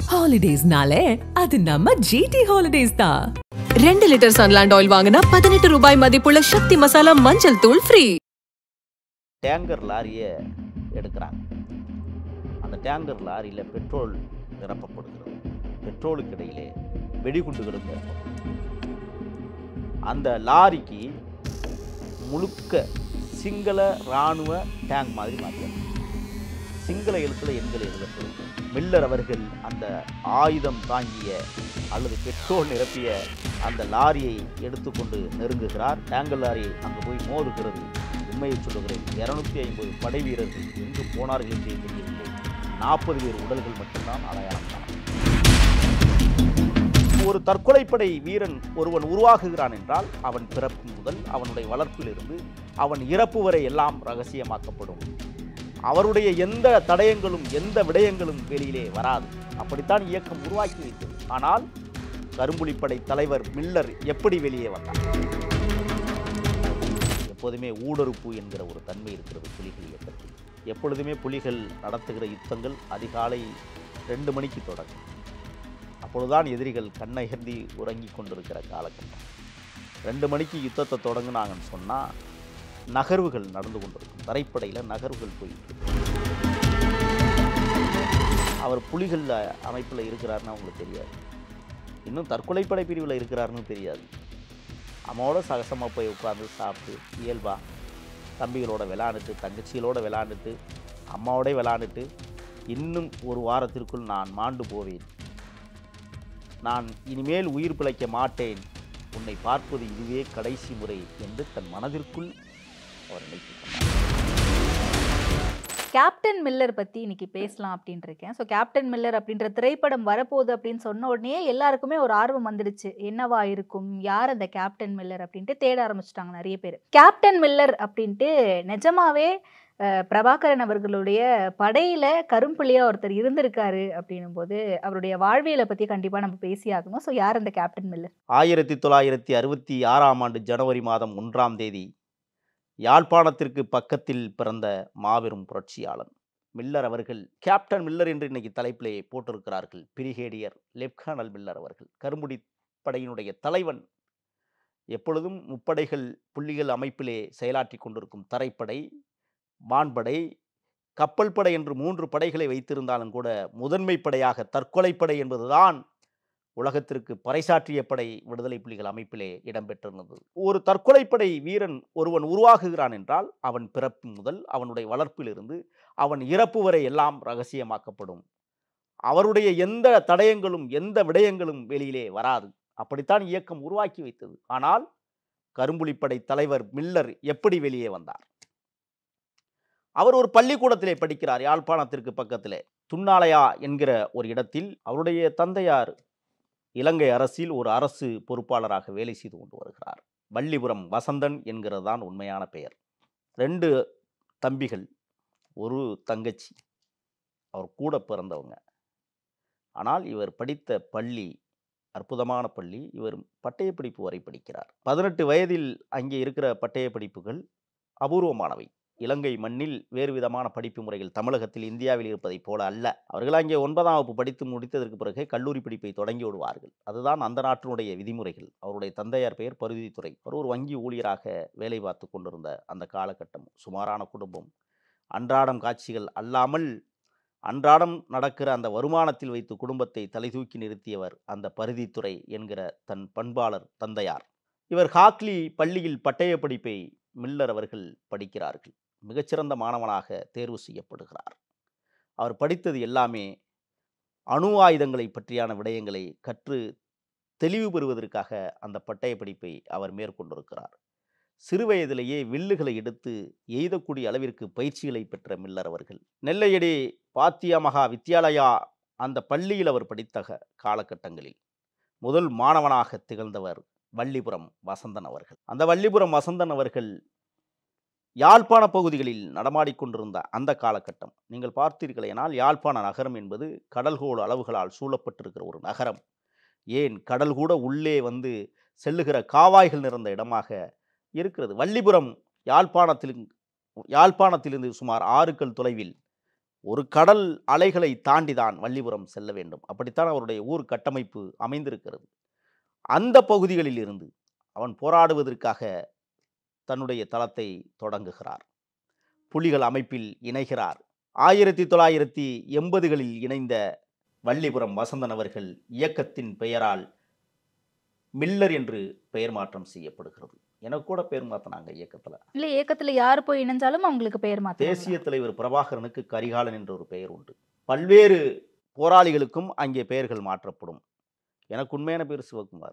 ஹாலிடேஸ்னாலே அது நம்ம ஜிடி ஹாலிடேஸ் தான் ரெண்டு லிட்டர் சன்லாண்ட் ஆயில் வாங்கினா பதினெட்டு ரூபாய் மதிப்புள்ள சக்தி மசாலா மஞ்சள் தூள் ஃப்ரீ டேங்கர் லாரியை எடுக்கிறாங்க அந்த டேங்கர் லாரியில் பெட்ரோல் நிரப்பப்படுகிறது பெட்ரோலுக்கு இடையிலே வெடிகுண்டுகளும் நிரப்பப்படுகிறது அந்த லாரிக்கு முழுக்க சிங்கள இராணுவ டேங்க் மாதிரி மாற்றியாங்க சிங்கள எழுத்தில் எண்கள் எழுதப்படும் மில்லர் அவர்கள் அந்த ஆயுதம் தாங்கிய அல்லது பெட்ரோல் நிரப்பிய அந்த லாரியை எடுத்துக்கொண்டு நெருங்குகிறார் டேங்கர் லாரி அங்கு போய் மோதுகிறது உண்மையை சொல்லுகிறேன் இருநூத்தி ஐம்பது படை வீரர்கள் எங்கு போனார்கள் என்றே தெரியவில்லை நாற்பது பேர் உடல்கள் மட்டும்தான் அடையாளம் காணப்பட்டது. ஒரு தற்கொலைப்படை வீரன் ஒருவன் உருவாகுகிறான் என்றால் அவன் பிறப்பு முதல் அவனுடைய வளர்ப்பிலிருந்து அவன் இறப்பு வரை எல்லாம் ரகசியமாக்கப்படும் அவருடைய எந்த தடயங்களும் எந்த விடயங்களும் வெளியிலே வராது அப்படித்தான் இயக்கம் உருவாக்கி வைத்தது ஆனால் கரும்புலிப்படை தலைவர் மில்லர் எப்படி வெளியே வந்தார் எப்போதுமே ஊடறுப்பு என்கிற ஒரு தன்மை இருக்கிறது புலிகள் இயக்கத்தில் எப்பொழுதுமே புலிகள் நடத்துகிற யுத்தங்கள் அதிகாலை ரெண்டு மணிக்கு தொடங்கும் அப்பொழுதுதான் எதிரிகள் கண்ணயர்ந்தி உறங்கி கொண்டிருக்கிற காலகட்டம் ரெண்டு மணிக்கு யுத்தத்தை தொடங்குனாங்கன்னு சொன்னால் நகர்வுகள் நடந்து கொண்டிருக்கும் தரைப்படையில் நகர்வுகள் போயிட்டு இருக்கும். அவர் புலிகள் அமைப்பில் இருக்கிறாருன்னு அவங்களுக்கு தெரியாது இன்னும் தற்கொலைப்படை பிரிவில் இருக்கிறாருன்னு தெரியாது அம்மாவோட சகசமாக போய் உட்காந்து சாப்பிட்டு இயல்பா தம்பிகளோட விளாண்டுட்டு தங்கச்சிகளோட விளாண்டுட்டு அம்மாவோட விளாண்டுட்டு இன்னும் ஒரு வாரத்திற்குள் நான் மாண்டு போவேன் நான் இனிமேல் உயிர் பிழைக்க மாட்டேன் உன்னை பார்ப்பது இதுவே கடைசி முறை என்று தன் மனதிற்குள் அவர் நினைத்துக் கொண்டார் கேப்டன் மில்லர் பற்றி இன்னைக்கு பேசலாம் அப்படின்ட்டு இருக்கேன் ஸோ கேப்டன் மில்லர் அப்படின்ற திரைப்படம் வரப்போகுது அப்படின்னு சொன்ன உடனே எல்லாருக்குமே ஒரு ஆர்வம் வந்துடுச்சு என்னவா இருக்கும் யார் அந்த கேப்டன் மில்லர் அப்படின்ட்டு தேட ஆரம்பிச்சிட்டாங்க நிறைய பேர் கேப்டன் மில்லர் அப்படின்ட்டு நிஜமாவே அஹ், பிரபாகரன் அவர்களுடைய படையில கரும்புலியா ஒருத்தர் இருந்திருக்காரு அப்படின்னும் போது அவருடைய வாழ்வியலை பத்தி கண்டிப்பா நம்ம பேசியாகணும் ஸோ யார் அந்த கேப்டன் மில்லர் ஆயிரத்தி தொள்ளாயிரத்தி அறுபத்தி ஆறாம் ஆண்டு ஜனவரி மாதம் ஒன்றாம் தேதி யாழ்ப்பாணத்திற்கு பக்கத்தில் பிறந்த மாபெரும் புரட்சியாளன் மில்லர் அவர்கள் கேப்டன் மில்லர் என்று இன்னைக்கு தலைப்பிலே போட்டிருக்கிறார்கள் பிரிகேடியர் லெப்டினல் மில்லர் அவர்கள் கரும்புடி படையினுடைய தலைவன் எப்பொழுதும் முப்படைகள் புள்ளிகள் அமைப்பிலே செயலாற்றி கொண்டிருக்கும் தரைப்படை வான்படை கப்பல் படை என்று மூன்று படைகளை வைத்திருந்தாலும் கூட முதன்மை படையாக தற்கொலைப்படை என்பதுதான் உலகத்திற்கு பறைசாற்றிய படை விடுதலை புலிகள் அமைப்பிலே இடம்பெற்றிருந்தது ஒரு தற்கொலைப்படை வீரன் ஒருவன் உருவாகுகிறான் என்றால் அவன் பிறப்பு முதல் அவனுடைய வளர்ப்பிலிருந்து அவன் இறப்பு வரை எல்லாம் ரகசியமாக்கப்படும் அவருடைய எந்த தடயங்களும் எந்த விடயங்களும் வெளியிலே வராது அப்படித்தான் இயக்கம் உருவாக்கி வைத்தது ஆனால் கரும்புலிப்படை தலைவர் மில்லர் எப்படி வெளியே வந்தார் அவர் ஒரு பள்ளிக்கூடத்திலே படிக்கிறார் யாழ்ப்பாணத்திற்கு பக்கத்திலே துன்னாலயா என்கிற ஒரு இடத்தில் அவருடைய தந்தையார் இலங்கை அரசில் ஒரு அரசு பொறுப்பாளராக வேலை செய்து கொண்டு வருகிறார் வள்ளிபுரம் வசந்தன் என்கிறது தான் உண்மையான பெயர் ரெண்டு தம்பிகள் ஒரு தங்கச்சி அவர் கூட பிறந்தவங்க ஆனால் இவர் படித்த பள்ளி அற்புதமான பள்ளி இவர் பட்டய படிப்பு வரை படிக்கிறார் பதினெட்டு வயதில் அங்கே இருக்கிற பட்டய படிப்புகள் அபூர்வமானவை இலங்கை மண்ணில் வேறு விதமான படிப்பு முறைகள் தமிழகத்தில் இந்தியாவில் இருப்பதைப் போல அல்ல அவர்கள் அங்கே ஒன்பதாம் வகுப்பு படித்து முடித்ததற்கு பிறகு கல்லூரி படிப்பை தொடங்கி விடுவார்கள் அதுதான் அந்த நாட்டினுடைய விதிமுறைகள் அவருடைய தந்தையார் பெயர் பருதித்துறை அவர் ஒரு வங்கி ஊழியராக வேலை பார்த்து கொண்டிருந்த அந்த காலகட்டம் சுமாரான குடும்பம் அன்றாடம் காட்சிகள் அல்லாமல் அன்றாடம் நடக்கிற அந்த வருமானத்தில் வைத்து குடும்பத்தை தலை தூக்கி நிறுத்தியவர் அந்த பருதித்துறை என்கிற தன் பண்பாளர் தந்தையார் இவர் ஹாக்லி பள்ளியில் பட்டய படிப்பை மில்லர் அவர்கள் படிக்கிறார்கள் மிகச்சிறந்த மாணவனாக தேர்வு செய்யப்படுகிறார் அவர் படித்தது எல்லாமே அணு ஆயுதங்களை பற்றியான விடயங்களை கற்று தெளிவு பெறுவதற்காக அந்த பட்டய படிப்பை அவர் மேற்கொண்டிருக்கிறார் சிறுவயதிலேயே வில்லுகளை எடுத்து எய்தக்கூடிய அளவிற்கு பயிற்சிகளை பெற்ற மில்லர் அவர்கள் நெல்லையடி பாத்தியா மகா வித்யாலயா அந்த பள்ளியில் அவர் படித்த க- காலகட்டங்களில் முதல் மாணவனாக திகழ்ந்தவர் வள்ளிபுரம் வசந்தன் அவர்கள் அந்த வள்ளிபுரம் வசந்தன் அவர்கள் யாழ்ப்பாண பகுதிகளில் நடமாடிக்கொண்டிருந்த அந்த காலகட்டம் நீங்கள் பார்த்தீர்களேனால் யாழ்ப்பாண நகரம் என்பது கடல்கோள் அளவுகளால் சூழப்பட்டிருக்கிற ஒரு நகரம் ஏன் கடல் கூட உள்ளே வந்து செல்லுகிற காவாய்கள் நிறைந்த இடமாக இருக்கிறது வள்ளிபுரம் யாழ்ப்பாணத்தில் யாழ்ப்பாணத்திலிருந்து சுமார் ஆறு கல் தொலைவில் ஒரு கடல் அலைகளை தாண்டி தான் வள்ளிபுரம் செல்ல வேண்டும் அப்படித்தான் அவருடைய ஊர் கட்டமைப்பு அமைந்திருக்கிறது அந்த பகுதிகளில் இருந்து அவன் போராடுவதற்காக தன்னுடைய தளத்தை தொடங்குகிறார் புலிகள் அமைப்பில் இணைகிறார் ஆயிரத்தி தொள்ளாயிரத்தி எண்பதுகளில் இணைந்த வள்ளிபுரம் வசந்தன் அவர்கள் இயக்கத்தின் பெயரால் மில்லர் என்று பெயர் மாற்றம் செய்யப்படுகிறது எனக்கு கூட பெயர் மாற்றினாங்க இயக்கத்தில் இல்ல இயக்கத்துல யார் போய் இணைஞ்சாலும் அவங்களுக்கு பெயர் மாத்த தேசிய தலைவர் பிரபாகரனுக்கு கரிகாலன் என்ற ஒரு பெயர் உண்டு பல்வேறு போராளிகளுக்கும் அங்கே பெயர்கள் மாற்றப்படும் எனக்கு உண்மையான பேர் சிவகுமார்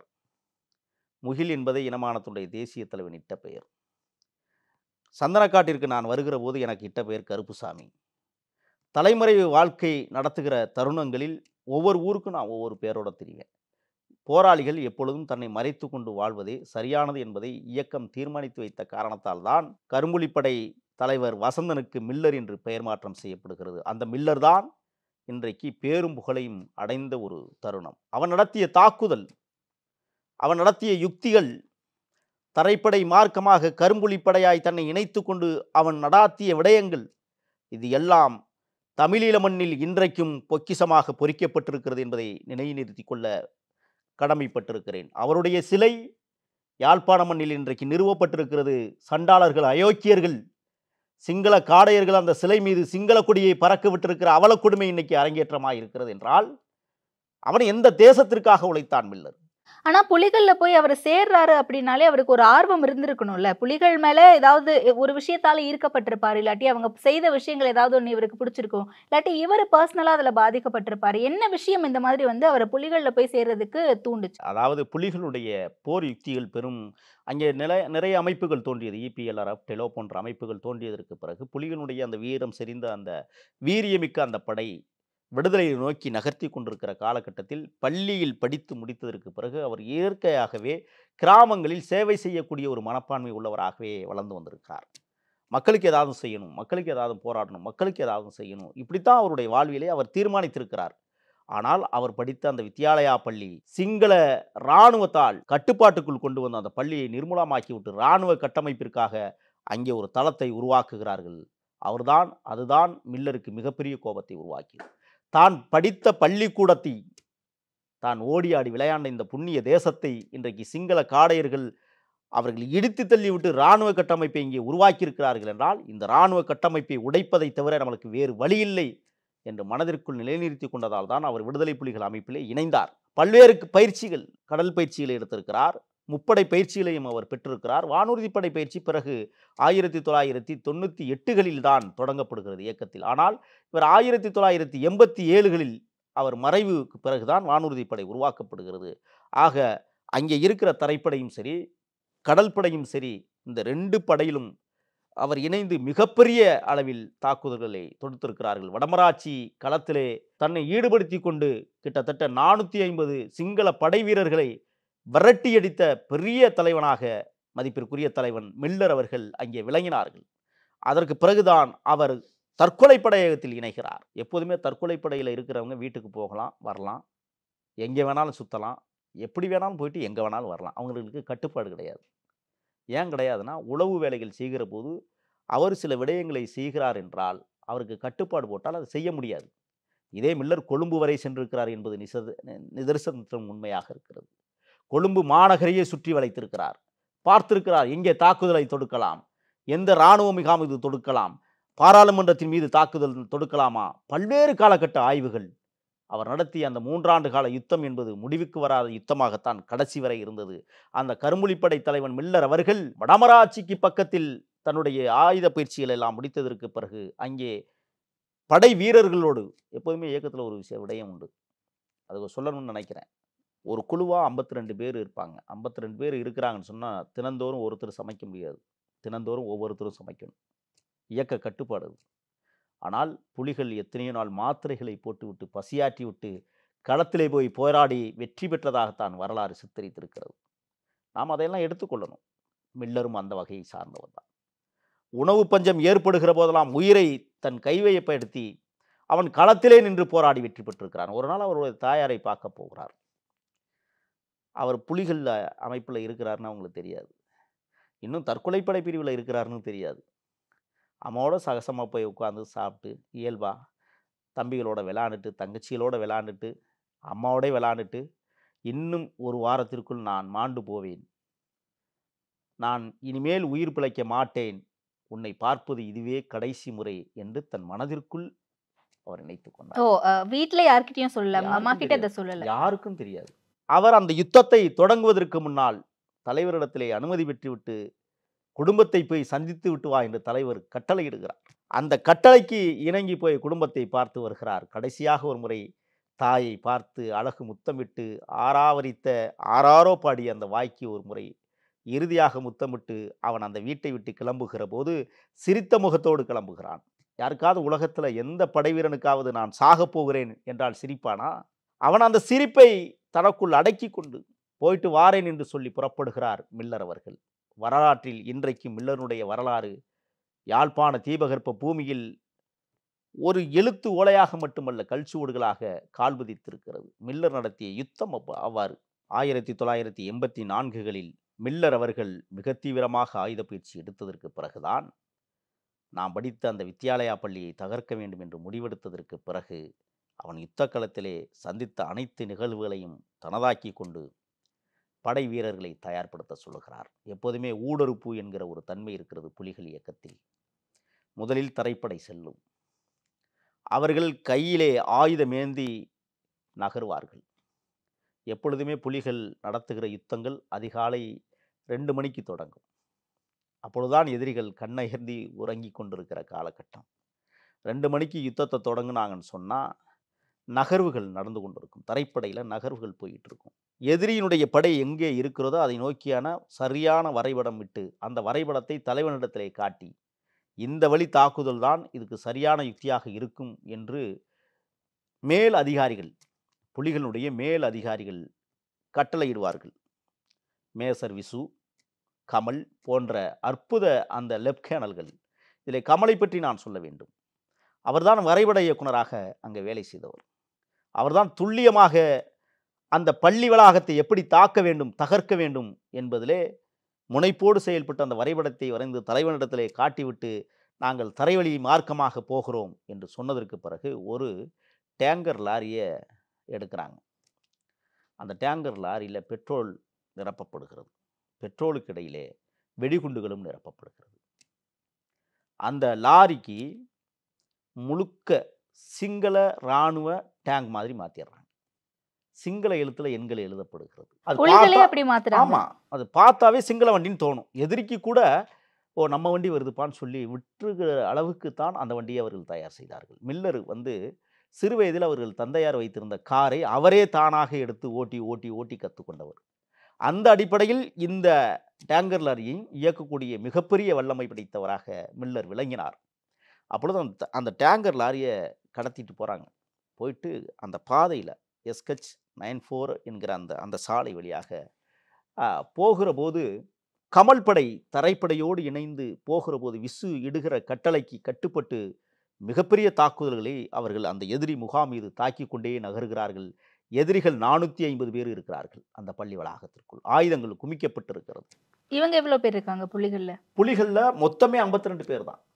முகில் என்பதை இனமானத்துடைய தேசிய தலைவன் இட்ட பெயர் சந்தனக்காட்டிற்கு நான் வருகிற போது எனக்கு இட்ட பெயர் கருப்புசாமி தலைமறைவு வாழ்க்கை நடத்துகிற தருணங்களில் ஒவ்வொரு ஊருக்கும் நான் ஒவ்வொரு பேரோட தெரிவேன் போராளிகள் எப்பொழுதும் தன்னை மறைத்து கொண்டு வாழ்வதே சரியானது என்பதை இயக்கம் தீர்மானித்து வைத்த காரணத்தால் தான் கரும்புலிப்படை தலைவர் வசந்தனுக்கு மில்லர் என்று பெயர் மாற்றம் செய்யப்படுகிறது அந்த மில்லர் தான் இன்றைக்கு பேரும் புகழையும் அடைந்த ஒரு தருணம் அவன் நடத்திய தாக்குதல் அவன் நடத்திய யுக்திகள் தரைப்படை மார்க்கமாக கரும்புலிப்படையாய் தன்னை இணைத்து கொண்டு அவன் நடாத்திய விடயங்கள் இது எல்லாம் தமிழீழ மண்ணில் இன்றைக்கும் பொக்கிசமாக பொறிக்கப்பட்டிருக்கிறது என்பதை நினைவு நிறுத்திக் கொள்ள கடமைப்பட்டிருக்கிறேன் அவருடைய சிலை யாழ்ப்பாண மண்ணில் இன்றைக்கு நிறுவப்பட்டிருக்கிறது சண்டாளர்கள் அயோக்கியர்கள் சிங்கள காடையர்கள் அந்த சிலை மீது சிங்கள கொடியை பறக்க விட்டிருக்கிற அவல கொடுமை இன்னைக்கு அரங்கேற்றமாக இருக்கிறது என்றால் அவன் எந்த தேசத்திற்காக உழைத்தான் மில்லர் ஆனா புலிகள்ல போய் அவர் சேர்றாரு அப்படின்னாலே அவருக்கு ஒரு ஆர்வம் இருந்திருக்கணும்ல புலிகள் மேல ஏதாவது ஒரு விஷயத்தால ஈர்க்கப்பட்டிருப்பாரு இல்லாட்டி அவங்க செய்த விஷயங்கள் ஏதாவது ஒண்ணு இவருக்கு பிடிச்சிருக்கும் இல்லாட்டி இவர் பர்சனலா அதுல பாதிக்கப்பட்டிருப்பாரு என்ன விஷயம் இந்த மாதிரி வந்து அவரை புலிகள்ல போய் சேர்றதுக்கு தூண்டுச்சு அதாவது புலிகளுடைய போர் யுக்திகள் பெரும் அங்கே நில நிறைய அமைப்புகள் தோன்றியது இபிஎல்ஆர்எஃப் டெலோ போன்ற அமைப்புகள் தோன்றியதற்கு பிறகு புலிகளுடைய அந்த வீரம் செறிந்த அந்த வீரியமிக்க அந்த படை விடுதலையை நோக்கி நகர்த்தி கொண்டிருக்கிற காலகட்டத்தில் பள்ளியில் படித்து முடித்ததற்கு பிறகு அவர் இயற்கையாகவே கிராமங்களில் சேவை செய்யக்கூடிய ஒரு மனப்பான்மை உள்ளவராகவே வளர்ந்து வந்திருக்கிறார் மக்களுக்கு ஏதாவது செய்யணும் மக்களுக்கு ஏதாவது போராடணும் மக்களுக்கு ஏதாவது செய்யணும் இப்படித்தான் அவருடைய வாழ்விலே அவர் தீர்மானித்திருக்கிறார் ஆனால் அவர் படித்த அந்த வித்யாலயா பள்ளி சிங்கள இராணுவத்தால் கட்டுப்பாட்டுக்குள் கொண்டு வந்த அந்த பள்ளியை நிர்மூலமாக்கி விட்டு இராணுவ கட்டமைப்பிற்காக அங்கே ஒரு தளத்தை உருவாக்குகிறார்கள் அவர்தான் அதுதான் மில்லருக்கு மிகப்பெரிய கோபத்தை உருவாக்கியது தான் படித்த பள்ளிக்கூடத்தை தான் ஓடியாடி விளையாண்ட இந்த புண்ணிய தேசத்தை இன்றைக்கு சிங்கள காடையர்கள் அவர்கள் இடித்து தள்ளிவிட்டு இராணுவ கட்டமைப்பை இங்கே உருவாக்கியிருக்கிறார்கள் என்றால் இந்த இராணுவ கட்டமைப்பை உடைப்பதை தவிர நம்மளுக்கு வேறு வழியில்லை என்று மனதிற்குள் நிலைநிறுத்தி கொண்டதால் தான் அவர் விடுதலை புலிகள் அமைப்பிலே இணைந்தார் பல்வேறு பயிற்சிகள் கடல் பயிற்சிகளை எடுத்திருக்கிறார் முப்படை பயிற்சிகளையும் அவர் பெற்றிருக்கிறார் வானூர்திப்படை பயிற்சி பிறகு ஆயிரத்தி தொள்ளாயிரத்தி தொண்ணூற்றி எட்டுகளில் தான் தொடங்கப்படுகிறது இயக்கத்தில் ஆனால் இவர் ஆயிரத்தி தொள்ளாயிரத்தி எண்பத்தி ஏழுகளில் அவர் மறைவுக்கு பிறகுதான் வானூர்திப்படை உருவாக்கப்படுகிறது ஆக அங்கே இருக்கிற தரைப்படையும் சரி கடல் படையும் சரி இந்த ரெண்டு படையிலும் அவர் இணைந்து மிகப்பெரிய அளவில் தாக்குதல்களை தொடுத்திருக்கிறார்கள் வடமராட்சி களத்திலே தன்னை ஈடுபடுத்தி கொண்டு கிட்டத்தட்ட நானூற்றி ஐம்பது சிங்கள படை வீரர்களை விரட்டியடித்த பெரிய தலைவனாக மதிப்பிற்குரிய தலைவன் மில்லர் அவர்கள் அங்கே விளங்கினார்கள் அதற்கு பிறகுதான் அவர் தற்கொலை படையகத்தில் இணைகிறார் எப்போதுமே தற்கொலை படையில் இருக்கிறவங்க வீட்டுக்கு போகலாம் வரலாம் எங்கே வேணாலும் சுற்றலாம் எப்படி வேணாலும் போயிட்டு எங்கே வேணாலும் வரலாம் அவங்களுக்கு கட்டுப்பாடு கிடையாது ஏன் கிடையாதுன்னா உளவு வேலைகள் செய்கிற போது அவர் சில விடயங்களை செய்கிறார் என்றால் அவருக்கு கட்டுப்பாடு போட்டால் அதை செய்ய முடியாது இதே மில்லர் கொழும்பு வரை சென்றிருக்கிறார் என்பது நிசத நிதர்சனம் உண்மையாக இருக்கிறது கொழும்பு மாநகரையே சுற்றி வளைத்திருக்கிறார் பார்த்திருக்கிறார் எங்கே தாக்குதலை தொடுக்கலாம் எந்த இராணுவ முகாம் இது தொடுக்கலாம் பாராளுமன்றத்தின் மீது தாக்குதல் தொடுக்கலாமா பல்வேறு காலகட்ட ஆய்வுகள் அவர் நடத்திய அந்த மூன்றாண்டு கால யுத்தம் என்பது முடிவுக்கு வராத யுத்தமாகத்தான் கடைசி வரை இருந்தது அந்த கரும்புலிப்படை தலைவன் மில்லர் அவர்கள் வடமராட்சிக்கு பக்கத்தில் தன்னுடைய ஆயுத பயிற்சிகள் எல்லாம் முடித்ததற்கு பிறகு அங்கே படை வீரர்களோடு எப்போதுமே இயக்கத்தில் ஒரு விஷயம் விடயம் உண்டு அது சொல்லணும்னு நினைக்கிறேன் ஒரு குழுவாக ஐம்பத்தி ரெண்டு பேர் இருப்பாங்க ஐம்பத்தி ரெண்டு பேர் இருக்கிறாங்கன்னு சொன்னால் தினந்தோறும் ஒருத்தர் சமைக்க முடியாது தினந்தோறும் ஒவ்வொருத்தரும் சமைக்கணும் இயக்க கட்டுப்பாடு அது. ஆனால் புலிகள் எத்தனையோ நாள் மாத்திரைகளை போட்டுவிட்டு பசியாற்றி விட்டு களத்திலே போய் போராடி வெற்றி பெற்றதாகத்தான் வரலாறு சித்தரித்திருக்கிறது நாம் அதையெல்லாம் எடுத்துக்கொள்ளணும் மில்லரும் அந்த வகையை சார்ந்தவர் தான் உணவு பஞ்சம் ஏற்படுகிற போதெல்லாம் உயிரை தன் கைவயப்படுத்தி அவன் களத்திலே நின்று போராடி வெற்றி பெற்றிருக்கிறான் ஒரு நாள் அவருடைய தாயாரை பார்க்க போகிறார் அவர் புலிகள் அமைப்பில் இருக்கிறாருன்னு அவங்களுக்கு தெரியாது இன்னும் தற்கொலைப்படை பிரிவில் இருக்கிறாருன்னு தெரியாது அம்மாவோட சகசமாக போய் உட்காந்து சாப்பிட்டு இயல்பா தம்பிகளோட விளாண்டுட்டு தங்கச்சிகளோட விளாண்டுட்டு அம்மாவோட விளாண்டுட்டு இன்னும் ஒரு வாரத்திற்குள் நான் மாண்டு போவேன் நான் இனிமேல் உயிர் பிழைக்க மாட்டேன் உன்னை பார்ப்பது இதுவே கடைசி முறை என்று தன் மனதிற்குள் அவர் நினைத்துக் கொண்டார் ஓ அஹ், வீட்ல யார்கிட்டயும் சொல்லல அவங்க அம்மா யாருக்கும் கிட்ட இதை தெரியாது. சொல்லல யாருக்கும் தெரியாது அவர் அந்த யுத்தத்தை தொடங்குவதற்கு முன்னால் தலைவரிடத்திலே அனுமதி பெற்றுவிட்டு குடும்பத்தை போய் சந்தித்து விட்டு வா என்று தலைவர் கட்டளையிடுகிறார் அந்த கட்டளைக்கு இணங்கி போய் குடும்பத்தை பார்த்து வருகிறார் கடைசியாக ஒரு முறை தாயை பார்த்து அழகு முத்தமிட்டு ஆறாவரித்த ஆறாரோ பாடிய அந்த வாய்க்கு ஒரு முறை இறுதியாக முத்தமிட்டு அவன் அந்த வீட்டை விட்டு கிளம்புகிற போது சிரித்த முகத்தோடு கிளம்புகிறான் யாருக்காவது உலகத்துல எந்த படைவீரனுக்காவது நான் சாகப் போகிறேன் என்றால் சிரிப்பானா அவன் அந்த சிரிப்பை தனக்குள் அடக்கி கொண்டு போயிட்டு வாரேன் என்று சொல்லி புறப்படுகிறார் மில்லர் அவர்கள் வரலாற்றில் இன்றைக்கு மில்லருடைய வரலாறு யாழ்ப்பாண தீபகற்ப பூமியில் ஒரு எழுத்து ஓலையாக மட்டுமல்ல கல்சுவடுகளாக கால்பதித்திருக்கிறது மில்லர் நடத்திய யுத்தம் அப்ப- அவ்வாறு ஆயிரத்தி தொள்ளாயிரத்தி எண்பத்தி நான்குகளில் மில்லர் அவர்கள் மிக தீவிரமாக ஆயுத பயிற்சி எடுத்ததற்கு பிறகுதான் நாம் படித்த அந்த வித்யாலயா பள்ளியை தகர்க்க வேண்டும் என்று முடிவெடுத்ததற்கு பிறகு அவன் யுத்தக்களத்திலே சந்தித்த அனைத்து நிகழ்வுகளையும் தனதாக்கி கொண்டு படை வீரர்களை தயார்படுத்த சொல்லுகிறார் எப்போதுமே ஊடறுப்பு என்கிற ஒரு தன்மை இருக்கிறது புலிகள் இயக்கத்தில் முதலில் தரைப்படை செல்லும் அவர்கள் கையிலே ஆயுதமேந்தி நகருவார்கள் எப்பொழுதுமே புலிகள் நடத்துகிற யுத்தங்கள் அதிகாலை ரெண்டு மணிக்கு தொடங்கும் அப்பொழுதுதான் எதிரிகள் கண்ணயர்ந்தி உறங்கி கொண்டிருக்கிற காலகட்டம் ரெண்டு மணிக்கு யுத்தத்தை தொடங்குனாங்கன்னு சொன்னால் நகர்வுகள் நடந்து கொண்டிருக்கும் தரைப்படையில் நகர்வுகள் போயிட்டு இருக்கும் எதிரியினுடைய படை எங்கே இருக்கிறதோ அதை நோக்கியான சரியான வரைபடம் விட்டு அந்த வரைபடத்தை தலைவனிடத்திலே காட்டி இந்த வழி தாக்குதல் தான் இதுக்கு சரியான யுக்தியாக இருக்கும் என்று மேல் அதிகாரிகள் புலிகளுடைய மேல் அதிகாரிகள் கட்டளையிடுவார்கள் மேசர் விசு கமல் போன்ற அற்புத அந்த லெப்டினல்கள் இதில் கமலை பற்றி நான் சொல்ல வேண்டும் அவர்தான் வரைபட இயக்குனராக அங்கே வேலை செய்தவர் அவர்தான் துல்லியமாக அந்த பள்ளி வளாகத்தை எப்படி தாக்க வேண்டும் தகர்க்க வேண்டும் என்பதிலே முனைப்போடு செயல்பட்டு அந்த வரைபடத்தை வரைந்து தலைவனிடத்திலே காட்டிவிட்டு நாங்கள் தரைவழி மார்க்கமாக போகிறோம் என்று சொன்னதற்கு பிறகு ஒரு டேங்கர் லாரியை எடுக்கிறாங்க அந்த டேங்கர் லாரியில் பெட்ரோல் நிரப்பப்படுகிறது பெட்ரோலுக்கு இடையிலே வெடிகுண்டுகளும் நிரப்பப்படுகிறது அந்த லாரிக்கு முழுக்க சிங்கள இராணுவ டேங்க் மாதிரி மாற்றிடுறாங்க சிங்கள எழுத்துல எண்கள் எழுதப்படுகிறது அது புலிகளே பார்த்தா- அப்படி மாத்துறாங்க ஆமா அது பார்த்தாவே சிங்கள வண்டின்னு தோணும் எதிரிக்கு கூட ஓ நம்ம வண்டி வருதுப்பான்னு சொல்லி விட்டுகிற அளவுக்கு தான் அந்த வண்டியை அவர்கள் தயார் செய்தார்கள் மில்லர் வந்து சிறு வயதில் அவர்கள் தந்தையார் வைத்திருந்த காரை அவரே தானாக எடுத்து ஓட்டி ஓட்டி ஓட்டி கற்றுக்கொண்டவர் அந்த அடிப்படையில் இந்த டேங்கர் லாரியை இயக்கக்கூடிய மிகப்பெரிய வல்லமை படைத்தவராக மில்லர் விளங்கினார் அப்பொழுது அந்த அந்த டேங்கர் லாரியை கடத்திட்டு போகிறாங்க போயிட்டு அந்த பாதையில் எஸ்கச் நைன் ஃபோர் என்கிற அந்த அந்த சாலை வழியாக ஆ, போகிற போது கமல் படை தரைப்படையோடு இணைந்து போகிற போது விசு இடுகிற கட்டளைக்கு கட்டுப்பட்டு மிகப்பெரிய தாக்குதல்களை அவர்கள் அந்த எதிரி முகாம் மீது தாக்கி கொண்டே நகர்கிறார்கள் எதிரிகள் நானூற்றி ஐம்பது பேர் இருக்கிறார்கள் அந்த பள்ளி வளாகத்திற்குள் ஆயுதங்கள் குமிக்கப்பட்டிருக்கிறது இவங்க எவ்வளவு பேர் இருக்காங்க புலிகள்ல புலிகளில் மொத்தமே 52 ரெண்டு பேர் தான்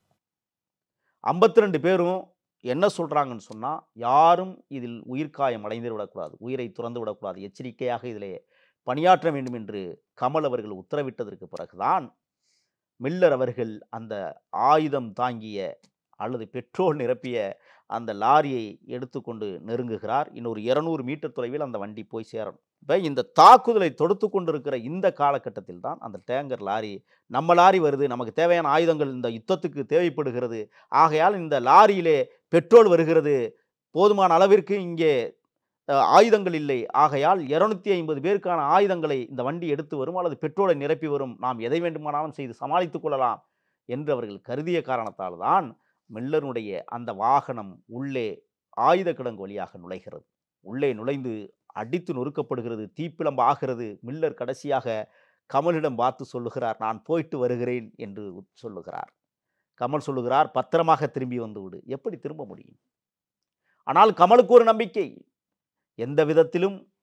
52 ரெண்டு பேரும் என்ன சொல்கிறாங்கன்னு சொன்னால் யாரும் இதில் உயிர்காயம் அடைந்து விடக்கூடாது உயிரை துறந்து விடக்கூடாது எச்சரிக்கையாக இதிலே பணியாற்ற வேண்டும் என்று கமல் அவர்கள் உத்தரவிட்டதற்கு பிறகுதான் மில்லர் அவர்கள் அந்த ஆயுதம் தாங்கிய அல்லது பெட்ரோல் நிரப்பிய அந்த லாரியை எடுத்துக்கொண்டு நெருங்குகிறார் இன்னொரு இருநூறு மீட்டர் தொலைவில் அந்த வண்டி போய் சேரணும் இப்போ இந்த தாக்குதலை தொடுத்து கொண்டிருக்கிற இந்த காலகட்டத்தில் தான் அந்த டேங்கர் லாரி நம்ம லாரி வருது நமக்கு தேவையான ஆயுதங்கள் இந்த யுத்தத்துக்கு தேவைப்படுகிறது ஆகையால் இந்த லாரியிலே பெட்ரோல் வருகிறது போதுமான அளவிற்கு இங்கே அஹ், ஆயுதங்கள் இல்லை ஆகையால் இருநூத்தி ஐம்பது பேருக்கான ஆயுதங்களை இந்த வண்டி எடுத்து வரும் அல்லது பெட்ரோலை நிரப்பி வரும் நாம் எதை வேண்டுமானாலும் செய்து சமாளித்துக் கொள்ளலாம் என்று அவர்கள் கருதிய காரணத்தால் தான் மில்லருடைய அந்த வாகனம் உள்ளே ஆயுத கிடங்கு வழியாக நுழைகிறது உள்ளே நுழைந்து அடித்து நொறுக்கப்படுகிறது தீப்பிழம்பு ஆகிறது மில்லர் கடைசியாக கமலிடம் பார்த்து சொல்லுகிறார் நான் போயிட்டு வருகிறேன் என்று சொல்லுகிறார் கமல் சொல்லுகிறார் பத்திரமாக திரும்பி வந்து விடு எப்படி திரும்ப முடியும் ஆனால் கமலுக்கு ஒரு நம்பிக்கை எந்த விதத்திலும்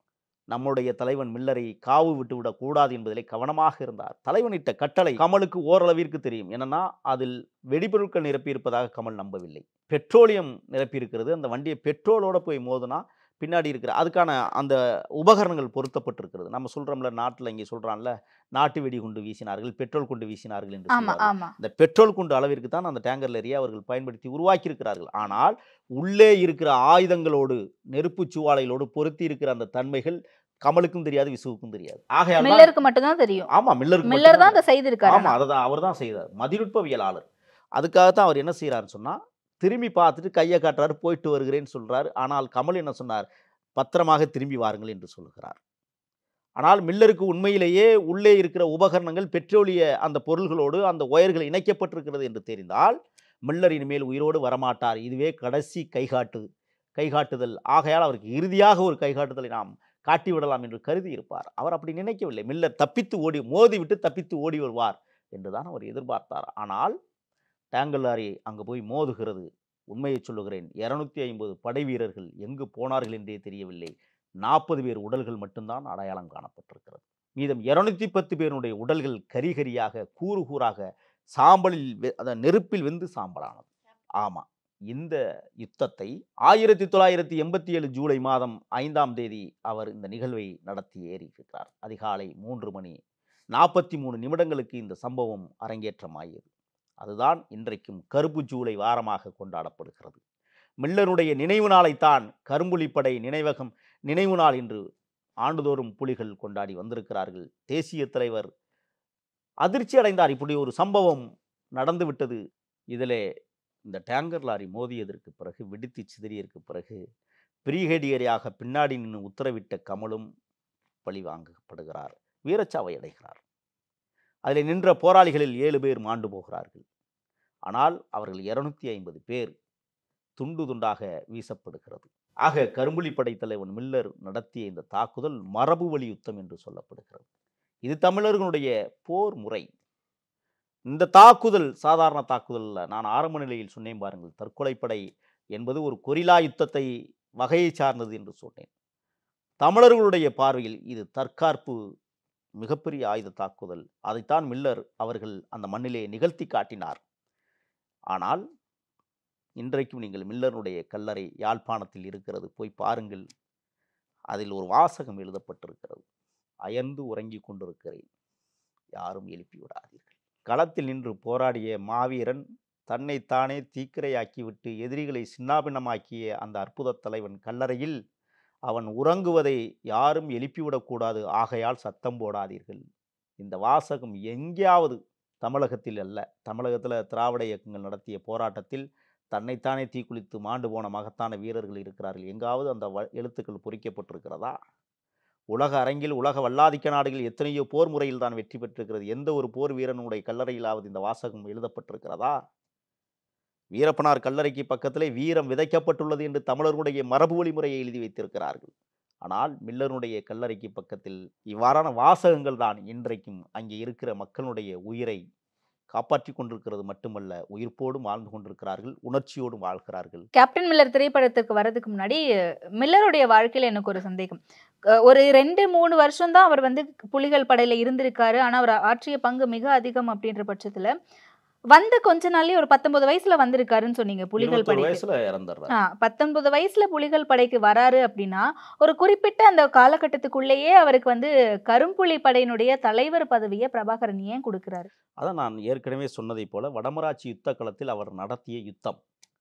நம்முடைய தலைவன் மில்லரை காவு விட்டுவிடக் கூடாது என்பதிலே கவனமாக இருந்தார் தலைவனிட்ட கட்டளை கமலுக்கு ஓரளவிற்கு தெரியும் என்னன்னா அதில் வெடிபொருட்கள் நிரப்பியிருப்பதாக கமல் நம்பவில்லை பெட்ரோலியம் நிரப்பியிருக்கிறது அந்த வண்டியை பெட்ரோலோட போய் மோதுனா பின்னாடி இருக்கிற அதுக்கான அந்த உபகரணங்கள் பொருத்தப்பட்டிருக்கிறது நம்ம சொல்கிறோம்ல நாட்டில் இங்கே சொல்கிறான்ல நாட்டு வெடி குண்டு வீசினார்கள் பெட்ரோல் குண்டு வீசினார்கள் என்று ஆமா சொல்வார்கள். ஆமா இந்த பெட்ரோல் குண்டு அளவிற்கு தான் அந்த டேங்கர் லேரியை அவர்கள் பயன்படுத்தி உருவாக்கியிருக்கிறார்கள் ஆனால் உள்ளே இருக்கிற ஆயுதங்களோடு நெருப்பு சுவாலைகளோடு பொருத்தி இருக்கிற அந்த தன்மைகள் கமலுக்கும் தெரியாது விசுவுக்கும் தெரியாது ஆகையால் தான்- மில்லருக்கு மட்டும் தான் தெரியும் ஆமா மில்லருக்கு மில்லர் தான் மட்டும்தான் அதை செய்திருக்காரு ஆமா அதை தான் அவர் தான் செய்தார் மதிநுட்பவியலாளர் அதுக்காகத்தான் அவர் என்ன செய்கிறாருன்னு சொன்னா திரும்பி பார்த்துட்டு கையை காட்டுறாரு போயிட்டு வருகிறேன்னு சொல்றாரு ஆனால் கமல் என்ன சொன்னார் பத்திரமாக திரும்பி வாருங்கள் என்று சொல்லுகிறார் ஆனால் மில்லருக்கு உண்மையிலேயே உள்ளே இருக்கிற உபகரணங்கள் பெட்ரோலிய அந்த பொருள்களோடு அந்த ஒயர்கள் இணைக்கப்பட்டிருக்கிறது என்று தெரிந்தால் மில்லர் இனிமேல் உயிரோடு வரமாட்டார் இதுவே கடைசி கைகாட்டு கைகாட்டுதல் ஆகையால் அவருக்கு இறுதியாக ஒரு கைகாட்டுதலை நாம் காட்டிவிடலாம் என்று கருதி இருப்பார் அவர் அப்படி நினைக்கவில்லை மில்லர் தப்பித்து ஓடி மோதிவிட்டு தப்பித்து ஓடி வருவார் என்றுதான் அவர் எதிர்பார்த்தார் ஆனால் டேங்கல் லாரி அங்கு போய் மோதுகிறது உண்மையை சொல்லுகிறேன் இருநூத்தி ஐம்பது படை வீரர்கள் எங்கு போனார்கள் என்றே தெரியவில்லை நாற்பது பேர் உடல்கள் மட்டும்தான் அடையாளம் காணப்பட்டிருக்கிறது மீதம் இருநூத்தி பத்து பேருடைய உடல்கள் கரிகரியாக கூறு கூறாக சாம்பலில் வெ- அதான் நெருப்பில் வெந்து சாம்பலானது ஆமாம் இந்த யுத்தத்தை ஆயிரத்தி தொள்ளாயிரத்தி எண்பத்தி ஏழு ஜூலை மாதம் ஐந்தாம் தேதி அவர் இந்த நிகழ்வை நடத்தி ஏறியிருக்கிறார் அதிகாலை மூன்று மணி நாற்பத்தி மூணு நிமிடங்களுக்கு இந்த சம்பவம் அரங்கேற்றமாகியது அதுதான் இன்றைக்கும் கருப்பு ஜூலை வாரமாக கொண்டாடப்படுகிறது மில்லருடைய நினைவு நாளைத்தான் கரும்புலிப்படை நினைவகம் நினைவு நாள் என்று ஆண்டுதோறும் புலிகள் கொண்டாடி வந்திருக்கிறார்கள் தேசிய தலைவர் அதிர்ச்சி அடைந்தார் இப்படி ஒரு சம்பவம் நடந்துவிட்டது இதிலே இந்த டேங்கர் லாரி மோதியதற்கு பிறகு வெடித்து சிதறியதற்கு பிறகு பிரிகேடியரியாக பின்னாடி நின்று உத்தரவிட்ட கமலும் பழி வாங்கப்படுகிறார் வீரச்சாவை அடைகிறார் அதில் நின்ற போராளிகளில் ஏழு பேர் மாண்டு போகிறார்கள் ஆனால் அவர்கள் இருநூத்தி ஐம்பது பேர் துண்டு துண்டாக வீசப்படுகிறது ஆக கரும்புலி படைத்தலைவன் மில்லர் நடத்திய இந்த தாக்குதல் மரபு வழி யுத்தம் என்று சொல்லப்படுகிறது இது தமிழர்களுடைய போர் முறை இந்த தாக்குதல் சாதாரண தாக்குதல் அல்ல நான் ஆரம்ப நிலையில் சொன்னேன் பாருங்கள் தற்கொலைப்படை என்பது ஒரு கொரில்லா யுத்தத்தை வகையை சார்ந்தது என்று சொன்னேன் தமிழர்களுடைய பார்வையில் இது தற்காப்பு மிகப்பெரிய ஆயுத தாக்குதல் அதைத்தான் மில்லர் அவர்கள் அந்த மண்ணிலே நிகழ்த்தி காட்டினார் ஆனால் இன்றைக்கும் நீங்கள் மில்லருடைய கல்லறை யாழ்ப்பாணத்தில் இருக்கிறது போய் பாருங்கள் அதில் ஒரு வாசகம் எழுதப்பட்டிருக்கிறது அயர்ந்து உறங்கிக் கொண்டிருக்கிறேன் யாரும் எழுப்பி விடாதீர்கள் களத்தில் நின்று போராடிய மாவீரன் தன்னைத்தானே தீக்கிரையாக்கிவிட்டு எதிரிகளை சின்னாபின்னமாக்கிய அந்த அற்புத தலைவன் கல்லறையில் அவன் உறங்குவதை யாரும் எழுப்பிவிடக்கூடாது ஆகையால் சத்தம் போடாதீர்கள் இந்த வாசகம் எங்கேயாவது தமிழகத்தில் அல்ல தமிழகத்தில் திராவிட இயக்கங்கள் நடத்திய போராட்டத்தில் தன்னைத்தானே தீக்குளித்து மாண்டு போன மகத்தான வீரர்கள் இருக்கிறார்கள் எங்காவது அந்த வ எழுத்துக்கள் பொறிக்கப்பட்டிருக்கிறதா உலக அரங்கில் உலக வல்லாதிக்க நாடுகள் எத்தனையோ போர் முறையில் தான் வெற்றி பெற்றிருக்கிறது எந்த ஒரு போர் வீரனுடைய கல்லறையிலாவது இந்த வாசகம் எழுதப்பட்டிருக்கிறதா வீரப்பனார் கல்லறைக்கு பக்கத்திலே வீரம் விதைக்கப்பட்டுள்ளது என்று தமிழர்களுடைய மரபு வழிமுறையை எழுதி வைத்திருக்கிறார்கள் ஆனால் மில்லருடைய கல்லறைக்கு பக்கத்தில் இவ்வாறான வாசகங்கள் தான் இன்றைக்கும் அங்கே இருக்கிற மக்களுடைய உயிரை காப்பாற்றி கொண்டிருக்கிறது மட்டுமல்ல உயிர்ப்போடும் வாழ்ந்து கொண்டிருக்கிறார்கள் உணர்ச்சியோடும் வாழ்கிறார்கள் கேப்டன் மில்லர் திரைப்படத்துக்கு வரதுக்கு முன்னாடி மில்லருடைய வாழ்க்கையில எனக்கு ஒரு சந்தேகம் அஹ் ஒரு ரெண்டு மூணு வருஷம் தான் அவர் வந்து புலிகள் படையில இருந்திருக்காரு ஆனா அவர் ஆற்றிய பங்கு மிக அதிகம் அப்படின்ற பட்சத்துல வந்த கொஞ்ச நாள்லயே ஒரு பத்தொன்பது வயசுல வந்திருக்காருன்னு சொன்னீங்க புலிகள் இருபத்தொரு படைக்கு வயசுல இறந்துடுறார் ஆ பத்தொன்பது வயசுல புலிகள் படைக்கு வராரு அப்படின்னா ஒரு குறிப்பிட்ட அந்த காலகட்டத்துக்குள்ளேயே அவருக்கு வந்து கரும்புலி படையினுடைய தலைவர் பதவியை பிரபாகரன் ஏன் கொடுக்கிறாரு அதான் நான் ஏற்கனவே சொன்னதைப் போல வடமராட்சி யுத்த களத்தில் அவர் நடத்திய யுத்தம்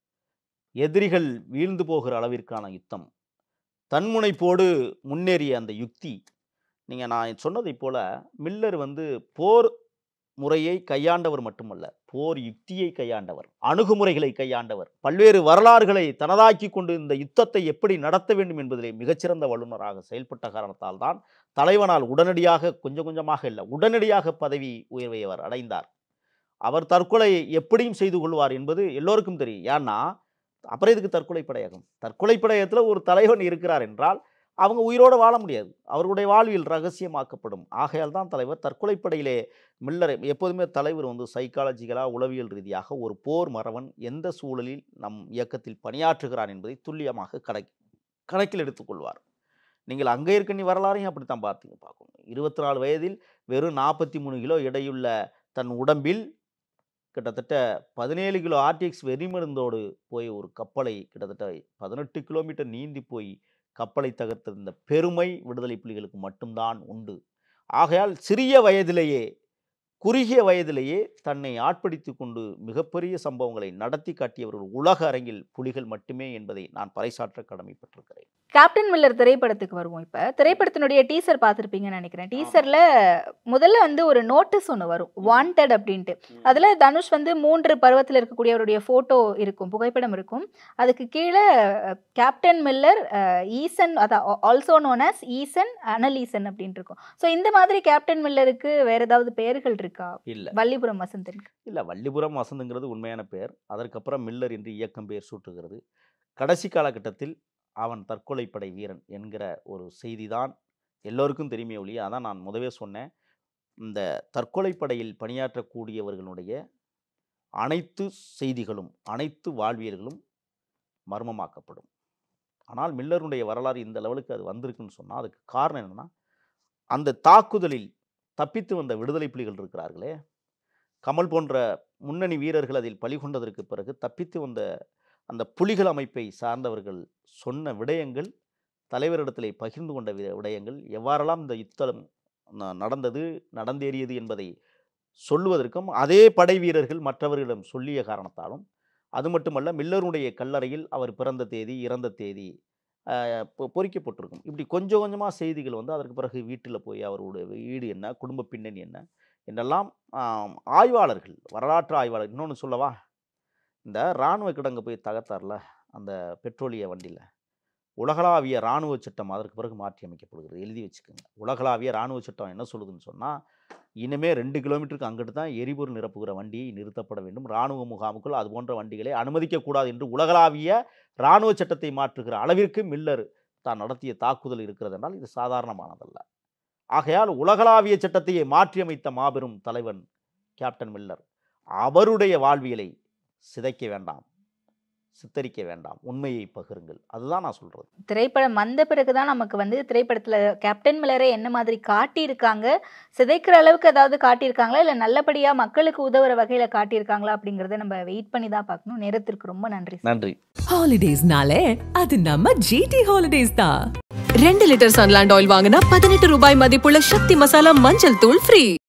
எதிரிகள் வீழ்ந்து போகிற அளவிற்கான யுத்தம் தன்முனைப்போடு முன்னேறிய அந்த யுக்தி நீங்கள் நான் சொன்னதைப் போல மில்லர் வந்து போர் முறையை கையாண்டவர் மட்டுமல்ல போர் யுக்தியை கையாண்டவர் அணுகுமுறைகளை கையாண்டவர் பல்வேறு வரலாறுகளை தனதாக்கி கொண்டு இந்த யுத்தத்தை எப்படி நடத்த வேண்டும் என்பதிலே மிகச்சிறந்த வல்லுநராக செயல்பட்ட காரணத்தால் தான் தலைவனால் உடனடியாக கொஞ்சம் கொஞ்சமாக இல்லை உடனடியாக பதவி உயர்வை அவர் அடைந்தார் அவர் தற்கொலை எப்படியும் செய்து கொள்வார் என்பது எல்லோருக்கும் தெரியும் ஏன்னா அப்புறம் இதுக்கு தற்கொலை படையகம் தற்கொலை படையகத்தில் ஒரு தலைவன் இருக்கிறார் என்றால் அவங்க உயிரோடு வாழ முடியாது அவர்களுடைய வாழ்வில் ரகசியமாக்கப்படும் ஆகையால் தான் தலைவர் தற்கொலைப்படையிலே மில்லர் எப்போதுமே தலைவர் வந்து சைக்காலஜிக்கலாக உளவியல் ரீதியாக ஒரு போர் மறவன் எந்த சூழலில் நம் இயக்கத்தில் பணியாற்றுகிறான் என்பதை துல்லியமாக கணக் கணக்கில் எடுத்துக்கொள்வார் நீங்கள் அங்கே இருக்க நீ வரலாறையும் அப்படித்தான் பார்த்தீங்க பார்க்கணும் இருபத்தி நாலு வயதில் வெறும் நாற்பத்தி மூணு கிலோ எடையுள்ள தன் உடம்பில் கிட்டத்தட்ட பதினேழு கிலோ ஆர்டிஎக்ஸ் வெறிமருந்தோடு போய் ஒரு கப்பலை கிட்டத்தட்ட பதினெட்டு கிலோமீட்டர் நீந்தி போய் கப்பலை தகர்த்திருந்த பெருமை விடுதலை புலிகளுக்கு மட்டும்தான் உண்டு ஆகையால் சிறிய வயதிலேயே குறுகிய வயதிலேயே தன்னை ஆட்படுத்தி கொண்டு மிகப்பெரிய சம்பவங்களை நடத்தி காட்டியவர்கள் உலக அரங்கில் புலிகள் மட்டுமே என்பதை நான் பறைசாற்ற கடமைப்பட்டிருக்கிறேன் கேப்டன் மில்லர் திரைப்படத்துக்கு வருவோம் இப்ப திரைப்படத்தினுடைய டீசர் பார்த்திருப்பீங்கன்னு நினைக்கிறேன் டீசர்ல முதல்ல வந்து ஒரு நோட்டீஸ் ஒன்று வரும் வாண்டட் அப்படின்ட்டு அதுல தனுஷ் வந்து மூன்று பருவத்தில் இருக்கக்கூடியவருடைய போட்டோ இருக்கும் புகைப்படம் இருக்கும் அதுக்கு கீழே அஹ், கேப்டன் மில்லர் அஹ், ஈசன் அதான் ஆல்சோ நோன் as ஈசன் அனலீசன் அப்படின்ட்டு இருக்கும் ஸோ இந்த மாதிரி கேப்டன் மில்லருக்கு வேற ஏதாவது பெயர்கள் இருக்கா இல்லை வள்ளிபுரம் வசந்தனுக்கு இல்லை வள்ளிபுரம் வசந்துங்கிறது உண்மையான பெயர் அதற்கப்புறம் மில்லர் என்று இயக்கம் பெயர் சூட்டுகிறது கடைசி காலகட்டத்தில் அவன் தற்கொலைப்படை வீரன் என்கிற ஒரு செய்தி தான் எல்லோருக்கும் தெரியுமே ஒழிய அதான் நான் முதவே சொன்னேன் இந்த தற்கொலைப்படையில் பணியாற்றக்கூடியவர்களுடைய அனைத்து செய்திகளும் அனைத்து வாழ்வியல்களும் மர்மமாக்கப்படும் ஆனால் மில்லருடைய வரலாறு இந்த லெவலுக்கு அது வந்திருக்குன்னு சொன்னால் அதுக்கு காரணம் என்னென்னா அந்த தாக்குதலில் தப்பித்து வந்த விடுதலை புலிகள் இருக்கிறார்களே கமல் போன்ற முன்னணி வீரர்கள் அதில் பலி கொண்டதற்கு பிறகு தப்பித்து வந்த அந்த புலிகள் அமைப்பை சார்ந்தவர்கள் சொன்ன விடயங்கள் தலைவரிடத்திலே பகிர்ந்து கொண்ட வித விடயங்கள் எவ்வாறெல்லாம் இந்த யுத்தம் ந- நடந்தது நடந்தேறியது என்பதை சொல்லுவதற்கும் அதே படை வீரர்கள் மற்றவர்களிடம் சொல்லிய காரணத்தாலும் அது மட்டுமல்ல மில்லருடைய கல்லறையில் அவர் பிறந்த தேதி இறந்த தேதி ஆஹ், பொ- பொறிக்கப்பட்டிருக்கும் இப்படி கொஞ்சம் கொஞ்சமாக செய்திகள் வந்து அதற்கு பிறகு வீட்டில் போய் அவருடைய வீடு என்ன குடும்ப பின்னணி என்ன என்றெல்லாம் ஆம், ஆய்வாளர்கள் வரலாற்று ஆய்வாளர் இன்னொன்று சொல்லவா இந்த இராணுவ கிடங்கு போய் தகர்த்தார்ல அந்த பெட்ரோலிய வண்டியில் உலகளாவிய இராணுவ சட்டம் அதற்கு பிறகு மாற்றி அமைக்கப்படுகிறது எழுதி வச்சுக்கோங்க உலகளாவிய இராணுவ சட்டம் என்ன சொல்லுதுன்னு சொன்னால் இனிமே ரெண்டு கிலோமீட்டருக்கு அங்கிட்டு தான் எரிபொருள் நிரப்புகிற வண்டி நிறுத்தப்பட வேண்டும் இராணுவ முகாமுக்குள் அது போன்ற வண்டிகளை அனுமதிக்கக்கூடாது என்று உலகளாவிய இராணுவ சட்டத்தை மாற்றுகிற அளவிற்கு மில்லர் தான் நடத்திய தாக்குதல் இருக்கிறது என்றால் இது சாதாரணமானதல்ல ஆகையால் உலகளாவிய சட்டத்தையே மாற்றியமைத்த மாபெரும் தலைவன் கேப்டன் மில்லர் அவருடைய வாழ்வியலை சிதைக்க வேண்டாம் சித்தரிக்க வேண்டாம் உண்மையை பகிருங்கள் அதுதான் நான் சொல்றது திரைப்படம் வந்த பிறகுதான் நமக்கு வந்து திரைப்படத்துல கேப்டன் மில்லரை என்ன மாதிரி காட்டியிருக்காங்க சிதைக்கிற அளவுக்கு ஏதாவது காட்டியிருக்காங்களா இல்ல நல்லபடியா மக்களுக்கு உதவுற வகையில காட்டியிருக்காங்களா அப்படிங்கறத நம்ம வெயிட் பண்ணி தான் பார்க்கணும் நேரத்திற்கு ரொம்ப நன்றி சார். நன்றி ஹாலிடேஸ்னாலே அது நம்ம ஜிடி ஹாலிடேஸ் தான் ரெண்டு லிட்டர் சன்லாண்ட் ஆயில் வாங்கினா பதினெட்டு ரூபாய் மதிப்புள்ள சக்தி மசாலா மஞ்சள் தூள் ஃப்ரீ